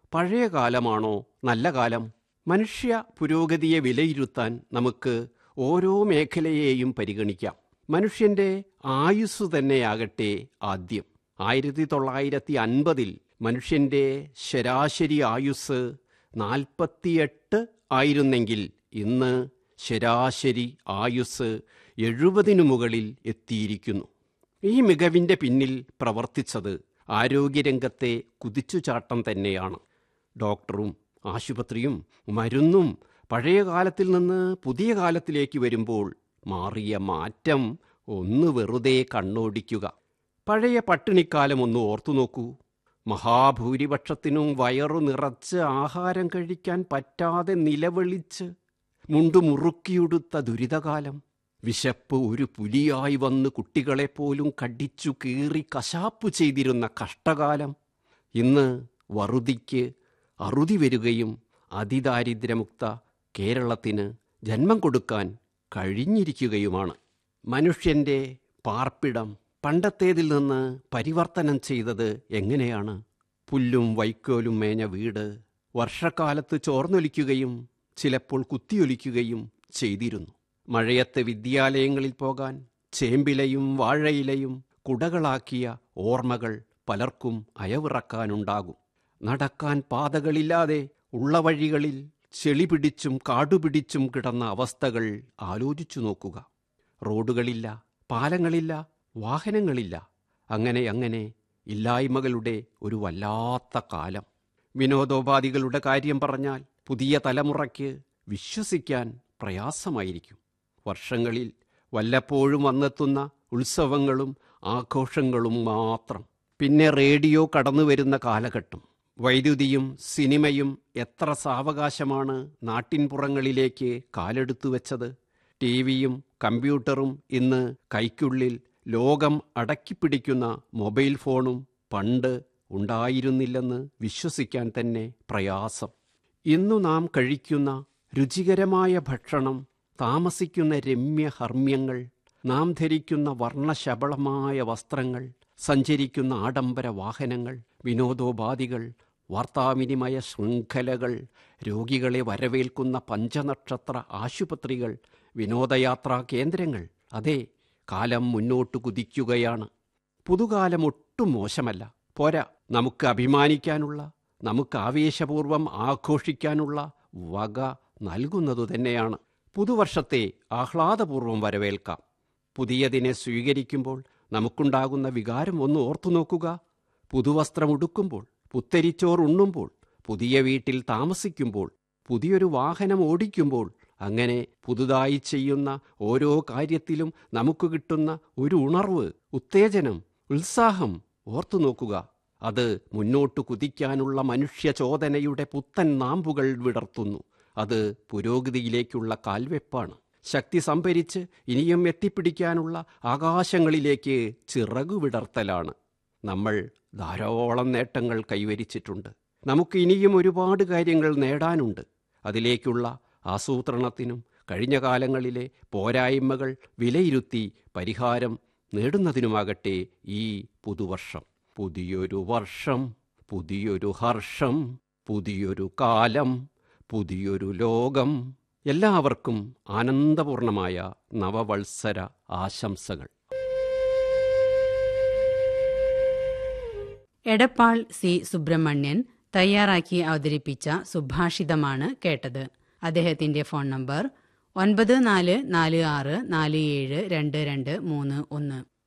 പഴയ കാലമാണോ നല്ല കാലം മനുഷ്യ പുരോഗതിയെ വിലയിരുത്താൻ നമുക്ക് ഓരോ മേഖലയെയും പരിഗണിക്കാം മനുഷ്യന്റെ ആയുസ് തന്നെയാകട്ടെ ആദ്യം ആയിരത്തി തൊള്ളായിരത്തി അൻപതിൽ മനുഷ്യന്റെ ശരാശരി ആയുസ് നാൽപ്പത്തിയെട്ട് ആയിരുന്നെങ്കിൽ ഇന്ന് ശരാശരി ആയുസ് എഴുപതിനു മുകളിൽ എത്തിയിരിക്കുന്നു ഈ മികവിന്റെ പിന്നിൽ പ്രവർത്തിച്ചത് ആരോഗ്യരംഗത്തെ കുതിച്ചുചാട്ടം തന്നെയാണ് ഡോക്ടറും ആശുപത്രിയും മരുന്നും പഴയ കാലത്തിൽ നിന്ന് പുതിയ കാലത്തിലേക്ക് വരുമ്പോൾ മാറിയ മാറ്റം ഒന്ന് വെറുതെ കണ്ണോടിക്കുക പഴയ പട്ടിണിക്കാലം ഒന്ന് ഓർത്തു നോക്കൂ മഹാഭൂരിപക്ഷത്തിനും വയറു നിറച്ച് ആഹാരം കഴിക്കാൻ പറ്റാതെ നിലവിളിച്ച് മുണ്ടു മുറുക്കിയുടുത്ത ദുരിതകാലം വിശപ്പ് ഒരു പുലിയായി വന്ന് കുട്ടികളെപ്പോലും കടിച്ചു കീറി കശാപ്പു ചെയ്തിരുന്ന കഷ്ടകാലം ഇന്ന് വറുതിക്ക് അറുതി വരികയും അതിദാരിദ്ര്യമുക്ത കേരളത്തിന് ജന്മം കൊടുക്കാൻ കഴിഞ്ഞിരിക്കുകയുമാണ് മനുഷ്യന്റെ പാർപ്പിടം പണ്ടത്തേതിൽ നിന്ന് പരിവർത്തനം ചെയ്തത് എങ്ങനെയാണ് പുല്ലും വൈക്കോലും മേഞ്ഞ വീട് വർഷക്കാലത്ത് ചോർന്നൊലിക്കുകയും ചിലപ്പോൾ കുത്തിയൊലിക്കുകയും ചെയ്തിരുന്നു മഴയത്ത് വിദ്യാലയങ്ങളിൽ പോകാൻ ചേമ്പിലയും വാഴയിലയും കുടകളാക്കിയ ഓർമ്മകൾ പലർക്കും അയവിറക്കാനുണ്ടാകും നടക്കാൻ പാതകളില്ലാതെ ഉള്ള വഴികളിൽ ചെളി പിടിച്ചും കാടുപിടിച്ചും കിടന്ന അവസ്ഥകൾ ആലോചിച്ചു നോക്കുക റോഡുകളില്ല പാലങ്ങളില്ല വാഹനങ്ങളില്ല അങ്ങനെ അങ്ങനെ ഇല്ലായ്മകളുടെ ഒരു വല്ലാത്ത കാലം വിനോദോപാധികളുടെ കാര്യം പറഞ്ഞാൽ പുതിയ തലമുറയ്ക്ക് വിശ്വസിക്കാൻ പ്രയാസമായിരിക്കും വർഷങ്ങളിൽ വല്ലപ്പോഴും വന്നെത്തുന്ന ഉത്സവങ്ങളും ആഘോഷങ്ങളും മാത്രം പിന്നെ റേഡിയോ കടന്നു വരുന്ന കാലഘട്ടം വൈദ്യുതിയും സിനിമയും എത്ര സാവകാശമാണ് നാട്ടിൻപുറങ്ങളിലേക്ക് കാലെടുത്തു വെച്ചത് ടി വിയും കമ്പ്യൂട്ടറും ഇന്ന് കൈക്കുള്ളിൽ ലോകം അടക്കിപ്പിടിക്കുന്ന മൊബൈൽ ഫോണും പണ്ട് ഉണ്ടായിരുന്നില്ലെന്ന് വിശ്വസിക്കാൻ തന്നെ പ്രയാസം ഇന്നു നാം കഴിക്കുന്ന രുചികരമായ ഭക്ഷണം താമസിക്കുന്ന രമ്യ ഹർമ്മ്യങ്ങൾ നാം ധരിക്കുന്ന വർണ്ണശബളമായ വസ്ത്രങ്ങൾ സഞ്ചരിക്കുന്ന ആഡംബര വാഹനങ്ങൾ വിനോദോപാധികൾ വാർത്താവിനിമയ ശൃംഖലകൾ രോഗികളെ വരവേൽക്കുന്ന പഞ്ചനക്ഷത്ര ആശുപത്രികൾ വിനോദയാത്രാ കേന്ദ്രങ്ങൾ അതെ കാലം മുന്നോട്ട് കുതിക്കുകയാണ് പുതുകാലം ഒട്ടും മോശമല്ല പോരാ നമുക്ക് അഭിമാനിക്കാനുള്ള നമുക്ക് ആവേശപൂർവം ആഘോഷിക്കാനുള്ള വക നൽകുന്നതു തന്നെയാണ് പുതുവർഷത്തെ ആഹ്ലാദപൂർവം വരവേൽക്കാം പുതിയതിനെ സ്വീകരിക്കുമ്പോൾ നമുക്കുണ്ടാകുന്ന വികാരം ഒന്ന് ഓർത്തു നോക്കുക പുതുവസ്ത്രം ഉടുക്കുമ്പോൾ പുത്തരിച്ചോർ ഉണ്ണുമ്പോൾ പുതിയ വീട്ടിൽ താമസിക്കുമ്പോൾ പുതിയൊരു വാഹനം ഓടിക്കുമ്പോൾ അങ്ങനെ പുതുതായി ചെയ്യുന്ന ഓരോ കാര്യത്തിലും നമുക്ക് കിട്ടുന്ന ഒരു ഉണർവ് ഉത്തേജനം ഉത്സാഹം ഓർത്തു നോക്കുക അത് മുന്നോട്ട് കുതിക്കാനുള്ള മനുഷ്യചോദനയുടെ പുത്തൻ നാമ്പുകൾ വിടർത്തുന്നു അത് പുരോഗതിയിലേക്കുള്ള കാൽവെപ്പാണ് ശക്തി സംഭരിച്ച് ഇനിയും എത്തിപ്പിടിക്കാനുള്ള ആകാശങ്ങളിലേക്ക് ചിറകു വിടർത്തലാണ് നമ്മൾ ധാരാളം നേട്ടങ്ങൾ കൈവരിച്ചിട്ടുണ്ട് നമുക്ക് ഇനിയും ഒരുപാട് കാര്യങ്ങൾ നേടാനുണ്ട് അതിലേക്കുള്ള ആസൂത്രണത്തിനും കഴിഞ്ഞ കാലങ്ങളിലെ പോരായ്മകൾ വിലയിരുത്തി പരിഹാരം നേടുന്നതിനുമാകട്ടെ ഈ പുതുവർഷം പുതിയൊരു വർഷം പുതിയൊരു ഹർഷം പുതിയൊരു കാലം പുതിയൊരു ലോകം എല്ലാവർക്കും ആനന്ദപൂർണമായ നവവത്സര ആശംസകൾ എടപ്പാൾ സി സുബ്രഹ്മണ്യൻ തയ്യാറാക്കി അവതരിപ്പിച്ച സുഭാഷിതമാണ് കേട്ടത് അദ്ദേഹത്തിന്റെ ഫോൺ നമ്പർ ഒൻപത് നാല് നാല് ആറ് നാല് ഏഴ് രണ്ട് രണ്ട് മൂന്ന് ഒന്ന്